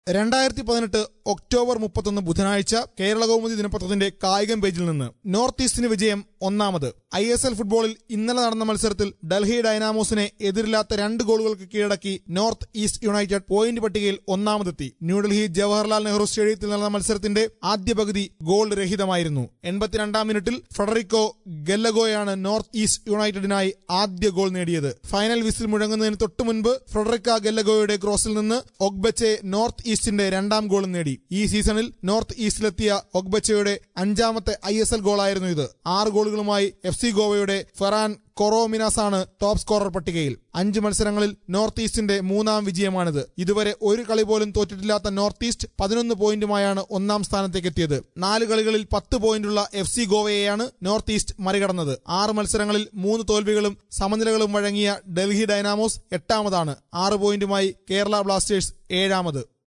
രണ്ടായിരത്തി പതിനെട്ട് ഒക്ടോബർ മുപ്പത്തൊന്ന് ബുധനാഴ്ച കേരള കൗമുദി ദിനപത്രത്തിന്റെ കായികം പേജിൽ നിന്ന് നോർത്ത് ഈസ്റ്റിന് വിജയം ഒന്നാമത് ഐ എസ് എൽ ഫുട്ബോളിൽ ഇന്നലെ നടന്ന മത്സരത്തിൽ ഡൽഹി ഡൈനാമോസിനെ എതിരില്ലാത്ത രണ്ട് ഗോളുകൾക്ക് കീഴടക്കി നോർത്ത് ഈസ്റ്റ് യുണൈറ്റഡ് പോയിന്റ് പട്ടികയിൽ ഒന്നാമതെത്തി ന്യൂഡൽഹി ജവഹർലാൽ നെഹ്റു സ്റ്റേഡിയത്തിൽ നടന്ന മത്സരത്തിന്റെ ആദ്യ പകുതി ഗോൾ രഹിതമായിരുന്നു എൺപത്തിരണ്ടാം മിനിറ്റിൽ ഫെഡറിക്കോ ഗല്ലഗോയാണ് നോർത്ത് ഈസ്റ്റ് യുണൈറ്റഡിനായി ആദ്യ ഗോൾ നേടിയത് ഫൈനൽ വിസിൽ മുഴങ്ങുന്നതിന് തൊട്ടു മുൻപ് ഫ്രെഡറിക്ക ഗല്ലഗോയുടെ ക്രോസിൽ നിന്ന് ഒഗ്ബച്ചെ നോർത്ത് ഈസ്റ്റിന്റെ രണ്ടാം ഗോളും നേടി ഈ സീസണിൽ നോർത്ത് ഈസ്റ്റിലെത്തിയ ഒഗ്ബച്ചയുടെ അഞ്ചാമത്തെ ഐ എസ് എൽ ഗോളായിരുന്നു ഇത് ആറ് ഗോളുകളുമായി എഫ് സി ഗോവയുടെ ഫെറാൻ കൊറോമിനാസാണ് ടോപ്പ് സ്കോറർ പട്ടികയിൽ അഞ്ച് മത്സരങ്ങളിൽ നോർത്ത് ഈസ്റ്റിന്റെ മൂന്നാം വിജയമാണിത് ഇതുവരെ ഒരു കളി പോലും തോറ്റിട്ടില്ലാത്ത നോർത്ത് ഈസ്റ്റ് പതിനൊന്ന് പോയിന്റുമായാണ് ഒന്നാം സ്ഥാനത്തേക്ക് എത്തിയത് നാല് കളികളിൽ പത്ത് പോയിന്റുള്ള എഫ് സി ഗോവയെയാണ് നോർത്ത് ഈസ്റ്റ് മറികടന്നത് ആറ് മത്സരങ്ങളിൽ മൂന്ന് തോൽവികളും സമനിലകളും വഴങ്ങിയ ഡൽഹി ഡൈനാമോസ് എട്ടാമതാണ് ആറ് പോയിന്റുമായി കേരള ബ്ലാസ്റ്റേഴ്സ് ഏഴാമത്